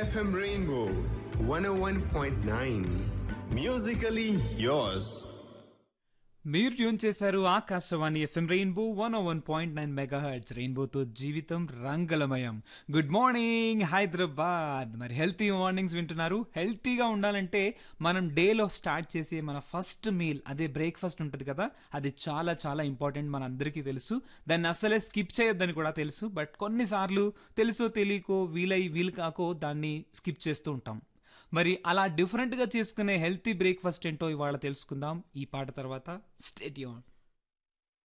FM Rainbow 101.9. Musically yours. మీరు tune చేశారు Akashvani FM rainbow one O one point nine mega hits రెయిన్బోతో జీవితం రంగులమయం గుడ్ మార్నింగ్ హైదరాబాద్ మరి హెల్తీ మార్నింగ్స్ వింటున్నారు హెల్తీగా ఉండాలంటే మనం డేలో స్టార్ట్ చేసే మన ఫస్ట్ మీల్ అదే బ్రేక్ఫాస్ట్ ఉంటుంది కదా అది చాలా చాలా ఇంపార్టెంట్ మన అందరికీ తెలుసు దాన్ని అస్సలే స్కిప్ చేయొద్దని కూడా తెలుసు బట్ కొన్నిసార్లు తెలుసో తెలియకో వీలై వీలు కాకో దాన్ని స్కిప్ చేస్తూ ఉంటాం మరి అలా డిఫరెంట్గా చేసుకునే హెల్తీ బ్రేక్ఫాస్ట్ ఏంటో ఇవాళ తెలుసుకుందాం ఈ పాట తర్వాత స్టేట్ యూన్